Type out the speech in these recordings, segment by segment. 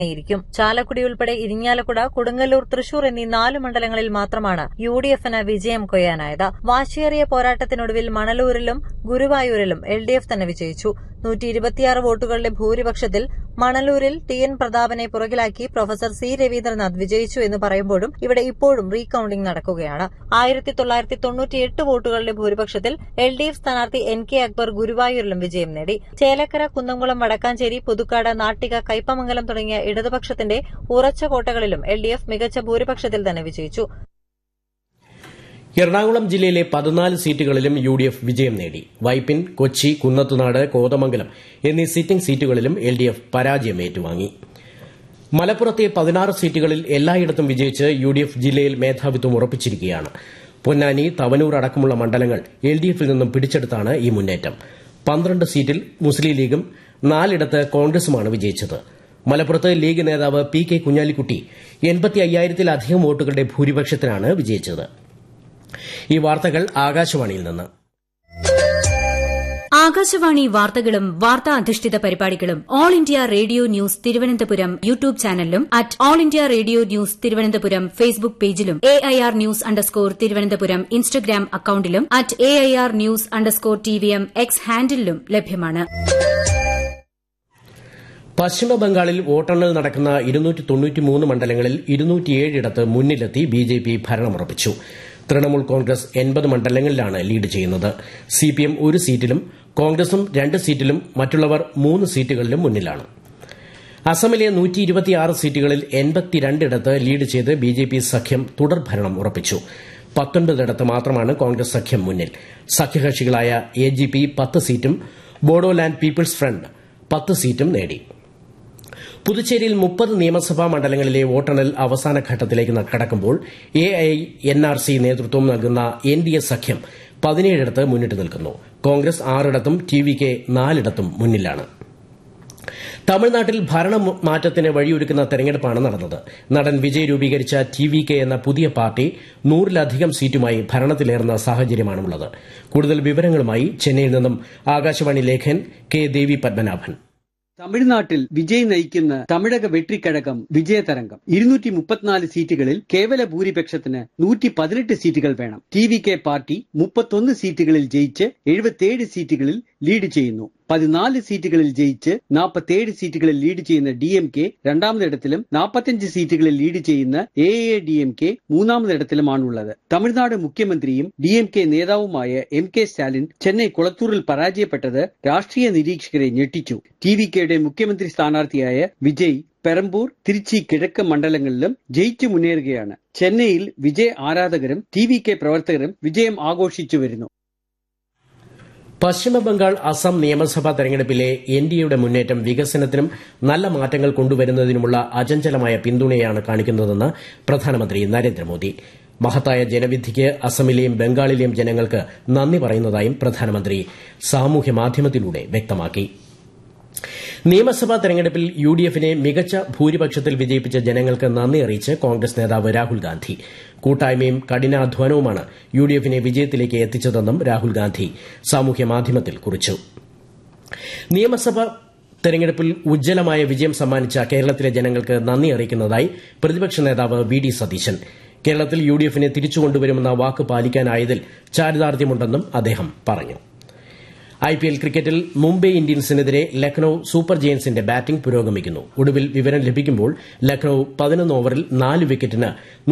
യിരിക്കും ചാലക്കുടി ഉൾപ്പെടെ ഇരിങ്ങാലക്കുട കൊടുങ്ങല്ലൂർ തൃശൂർ എന്നീ നാല് മണ്ഡലങ്ങളിൽ മാത്രമാണ് യു ഡി എഫിന് വിജയം കൊയ്യാനായത് വാശിയേറിയ പോരാട്ടത്തിനൊടുവിൽ മണലൂരിലും ഗുരുവായൂരിലും എൽ ഡി എഫ് തന്നെ വിജയിച്ചു നൂറ്റി ഇരുപത്തിയാറ് വോട്ടുകളുടെ ഭൂരിപക്ഷത്തിൽ മണലൂരിൽ ടി എൻ പ്രതാപനെ പുറകിലാക്കി പ്രൊഫസർ സി രവീന്ദ്രനാഥ് വിജയിച്ചു എന്ന് പറയുമ്പോഴും ഇവിടെ ഇപ്പോഴും റീകൌണ്ടിംഗ് നടക്കുകയാണ് ആയിരത്തി തൊള്ളായിരത്തി തൊണ്ണൂറ്റിയെട്ട് വോട്ടുകളുടെ ഭൂരിപക്ഷത്തിൽ എൽ ഡി എഫ് സ്ഥാനാർത്ഥി എൻ കെ അക്ബർ ഗുരുവായൂരിലും വിജയം നേടി ചേലക്കര കുന്നംകുളം വടക്കാഞ്ചേരി പുതുക്കാട് നാട്ടിക കയ്പമംഗലം തുടങ്ങിയ ഇടതുപക്ഷത്തിന്റെ ഉറച്ച കോട്ടകളിലും എൽ ഡി എഫ് മികച്ച ഭൂരിപക്ഷത്തിൽ തന്നെ വിജയിച്ചു എറണാകുളം ജില്ലയിലെ പതിനാല് സീറ്റുകളിലും യു ഡി എഫ് വിജയം നേടി വൈപ്പിൻ കൊച്ചി കുന്നത്തുനാട് കോതമംഗലം എന്നീ സിറ്റിംഗ് സീറ്റുകളിലും എൽ ഡി എഫ് പരാജയം ഏറ്റുവാങ്ങി മലപ്പുറത്തെ പതിനാറ് സീറ്റുകളിൽ എല്ലായിടത്തും വിജയിച്ച് യു ഡി എഫ് ജില്ലയിൽ മേധാവിത്വം ഉറപ്പിച്ചിരിക്കുകയാണ് പൊന്നാനി തവനൂർ അടക്കമുള്ള മണ്ഡലങ്ങൾ എൽ ഡി എഫിൽ നിന്നും പിടിച്ചെടുത്താണ് ഈ മുന്നേറ്റം പന്ത്രണ്ട് സീറ്റിൽ മുസ്ലിം ലീഗും നാലിടത്ത് കോൺഗ്രസുമാണ് വിജയിച്ചത് മലപ്പുറത്ത് ലീഗ് നേതാവ് പി കെ കുഞ്ഞാലിക്കുട്ടി എൺപത്തി അയ്യായിരത്തിലധികം വോട്ടുകളുടെ ഭൂരിപക്ഷത്തിനാണ് വിജയിച്ചത് ഈ വാർത്തകൾ ആകാശവാണിയിൽ നിന്ന് ആകാശവാണി വാർത്തകളും വാർത്താ അധിഷ്ഠിത പരിപാടികളും all India radio news Thiruvananthapuram YouTube ചാനലിലും at all India radio news Thiruvananthapuram Facebook പേജിലും A I R news underscore Thiruvananthapuram Instagram അക്കൌണ്ടിലും at A I R news underscore T V M X ഹാൻഡിലും ലഭ്യമാണ് പശ്ചിമ ബംഗാളിൽ വോട്ടെണ്ണൽ നടക്കുന്ന ഇരുന്നൂറ്റി തൊണ്ണൂറ്റിമൂന്ന് മണ്ഡലങ്ങളിൽ ഇരുന്നൂറ്റിയേഴിടത്ത് മുന്നിലെത്തി ബി ജെ പി ഭരണമുറപ്പിച്ചു തൃണമൂൽ കോൺഗ്രസ് എൺപത് മണ്ഡലങ്ങളിലാണ് ലീഡ് ചെയ്യുന്നത് സിപിഎം ഒരു സീറ്റിലും കോൺഗ്രസും രണ്ട് സീറ്റിലും മറ്റുള്ളവർ മൂന്ന് സീറ്റുകളിലും മുന്നിലാണ് അസമിലെ നൂറ്റി ഇരുപത്തിയാറ് സീറ്റുകളിൽ എൺപത്തിരണ്ടിടത്ത് ലീഡ് ചെയ്ത് ബി ജെ പി സഖ്യം തുടർഭരണം ഉറപ്പിച്ചു പത്തൊൻപതിടത്ത് മാത്രമാണ് കോൺഗ്രസ് സഖ്യം മുന്നിൽ സഖ്യകക്ഷികളായ എ ജി പി പത്ത് സീറ്റും ബോഡോലാൻഡ് പീപ്പിൾസ് ഫ്രണ്ട് പത്ത് സീറ്റും നേടി പുതുച്ചേരിയിൽ മുപ്പത് നിയമസഭാ മണ്ഡലങ്ങളിലെ വോട്ടെണ്ണൽ അവസാന ഘട്ടത്തിലേക്ക് കടക്കുമ്പോൾ A I N R C നേതൃത്വം നൽകുന്ന എൻ ഡി എ സഖ്യം പതിനേഴിടത്ത് മുന്നിട്ട് നിൽക്കുന്നു കോൺഗ്രസ് ആറിടത്തും ടി വി കെ നാലിടത്തും മുന്നിലാണ് തമിഴ്നാട്ടിൽ ഭരണമാറ്റത്തിന് വഴിയൊരുക്കുന്ന തെരഞ്ഞെടുപ്പാണ് നടന്നത് നടൻ വിജയ് രൂപീകരിച്ച ടി വി കെ എന്ന പുതിയ പാർട്ടി നൂറിലധികം സീറ്റുമായി ഭരണത്തിലേറുന്ന സാഹചര്യമാണുള്ളത് കൂടുതൽ വിവരങ്ങളുമായി ചെന്നൈയിൽ നിന്നും ആകാശവാണി ലേഖൻ കെ ദേവി പത്മനാഭൻ തമിഴ്നാട്ടിൽ വിജയ് നയിക്കുന്ന തമിഴക വെട്രിക്കഴകം വിജയതരംഗം ഇരുന്നൂറ്റി മുപ്പത്തിനാല് സീറ്റുകളിൽ കേവല ഭൂരിപക്ഷത്തിന് നൂറ്റി പതിനെട്ട് സീറ്റുകൾ വേണം ടി വി കെ പാർട്ടി മുപ്പത്തൊന്ന് സീറ്റുകളിൽ ജയിച്ച് എഴുപത്തിയേഴ് സീറ്റുകളിൽ ലീഡ് ചെയ്യുന്നു പതിനാല് സീറ്റുകളിൽ ജയിച്ച് നാൽപ്പത്തിയേഴ് സീറ്റുകളിൽ ലീഡ് ചെയ്യുന്ന ഡി എം കെ രണ്ടാമതിടത്തിലും നാൽപ്പത്തിയഞ്ച് സീറ്റുകളിൽ ലീഡ് ചെയ്യുന്ന A A D M K മൂന്നാമതിടത്തിലുമാണുള്ളത് തമിഴ്നാട് മുഖ്യമന്ത്രിയും ഡി എം കെ നേതാവുമായ എം കെ സ്റ്റാലിൻ ചെന്നൈ കുളത്തൂരിൽ പരാജയപ്പെട്ടത് രാഷ്ട്രീയ നിരീക്ഷകരെ ഞെട്ടിച്ചു ടി വി കെയുടെ മുഖ്യമന്ത്രി സ്ഥാനാർത്ഥിയായ വിജയ് പെരമ്പൂർ തിരുച്ചി കിഴക്ക് മണ്ഡലങ്ങളിലും ജയിച്ചു മുന്നേറുകയാണ് ചെന്നൈയിൽ വിജയ് ആരാധകരും ടി വി കെ പ്രവർത്തകരും വിജയം ആഘോഷിച്ചു വരുന്നു പശ്ചിമബംഗാൾ അസം നിയമസഭാ തെരഞ്ഞെടുപ്പിലെ എൻ ഡി എയുടെ മുന്നേറ്റം വികസനത്തിനും നല്ല മാറ്റങ്ങൾ കൊണ്ടുവരുന്നതിനുമുള്ള അചഞ്ചലമായ പിന്തുണയാണ് കാണിക്കുന്നതെന്ന് പ്രധാനമന്ത്രി നരേന്ദ്രമോദി മഹത്തായ ജനവിധിക്ക് അസമിലെയും ബംഗാളിലെയും ജനങ്ങൾക്ക് നന്ദി പറയുന്നതായും പ്രധാനമന്ത്രി സാമൂഹ്യമാധ്യമത്തിലൂടെ വ്യക്തമാക്കി നിയമസഭാ തെരഞ്ഞെടുപ്പിൽ യു ഡി എഫിനെ മികച്ച ഭൂരിപക്ഷത്തിൽ വിജയിപ്പിച്ച ജനങ്ങൾക്ക് നന്ദി അറിയിച്ച് കോൺഗ്രസ് നേതാവ് രാഹുൽ ഗാന്ധി കൂട്ടായ്മയും കഠിനാധ്വാനവുമാണ് യു ഡി എഫിനെ വിജയത്തിലേക്ക് എത്തിച്ചതെന്നും രാഹുൽ ഗാന്ധി സാമൂഹ്യമാധ്യമത്തിൽ കുറിച്ചു നിയമസഭാ തെരഞ്ഞെടുപ്പിൽ ഉജ്ജ്വലമായ വിജയം സമ്മാനിച്ച കേരളത്തിലെ ജനങ്ങൾക്ക് നന്ദി അറിയിക്കുന്നതായി പ്രതിപക്ഷ നേതാവ് വി ഡി സതീശൻ കേരളത്തിൽ യു ഡി എഫിനെ തിരിച്ചുകൊണ്ടുവരുമെന്ന വാക്ക് പാലിക്കാനായതിൽ ചാരിതാർത്ഥ്യമുണ്ടെന്നും അദ്ദേഹം പറഞ്ഞു ഐ പി എൽ ക്രിക്കറ്റിൽ മുംബൈ ഇന്ത്യൻസിനെതിരെ ലക്നൌ സൂപ്പർ ജയൻസിന്റെ ബാറ്റിംഗ് പുരോഗമിക്കുന്നു ഒടുവിൽ വിവരം ലഭിക്കുമ്പോൾ ലക്നൌ പതിനൊന്ന് ഓവറിൽ നാല് വിക്കറ്റിന്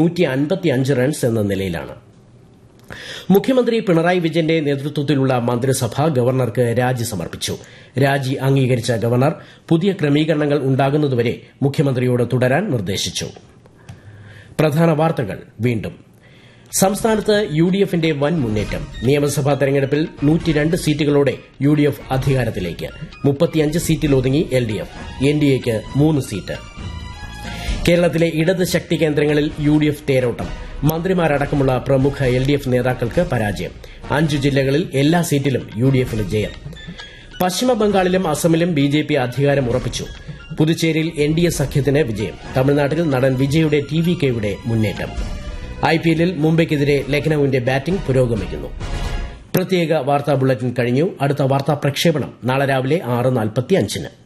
റൺസ് എന്ന നിലയിലാണ് മുഖ്യമന്ത്രി പിണറായി വിജയന്റെ നേതൃത്വത്തിലുള്ള മന്ത്രിസഭ ഗവർണർക്ക് രാജി സമർപ്പിച്ചു രാജി അംഗീകരിച്ച ഗവർണർ പുതിയ ക്രമീകരണങ്ങൾ ഉണ്ടാകുന്നതുവരെ മുഖ്യമന്ത്രിയോട് തുടരാൻ നിർദ്ദേശിച്ചു പ്രധാന വാർത്തകൾ വീണ്ടും സംസ്ഥാനത്ത് യു ഡി എഫിന്റെ വൻ മുന്നേറ്റം നിയമസഭാ തെരഞ്ഞെടുപ്പിൽ നൂറ്റിരണ്ട് സീറ്റുകളോടെ യു ഡി എഫ് അധികാരത്തിലേക്ക് മുപ്പത്തിയഞ്ച് സീറ്റിൽ ഒതുങ്ങി L D F N D എക്ക് മൂന്ന് സീറ്റ് കേരളത്തിലെ ഇടത് ശക്തി കേന്ദ്രങ്ങളിൽ യു ഡി എഫ് തേരോട്ടം മന്ത്രിമാരടക്കമുള്ള പ്രമുഖ എൽ ഡി എഫ് നേതാക്കൾക്ക് പരാജയം അഞ്ചു ജില്ലകളിൽ എല്ലാ സീറ്റിലും യു ഡി എഫിന് ജയം പശ്ചിമ ബംഗാളിലും അസമിലും ബി ജെ പി അധികാരം ഉറപ്പിച്ചു പുതുച്ചേരിയിൽ എൻ ഡി എ സഖ്യത്തിന് വിജയം തമിഴ്നാട്ടിൽ നടൻ വിജയുടെ ടി വി കെയുടെ മുന്നേറ്റം ഐ പി എല്ലിൽ മുംബൈക്കെതിരെ ലക്നൌവിന്റെ ബാറ്റിംഗ് പുരോഗമിക്കുന്നു പ്രത്യേക വാർത്താ ബുള്ളറ്റിൻ കഴിഞ്ഞു അടുത്ത വാർത്താ പ്രക്ഷേപണം നാളെ രാവിലെ ആറ് നാൽപ്പത്തിയഞ്ചിന്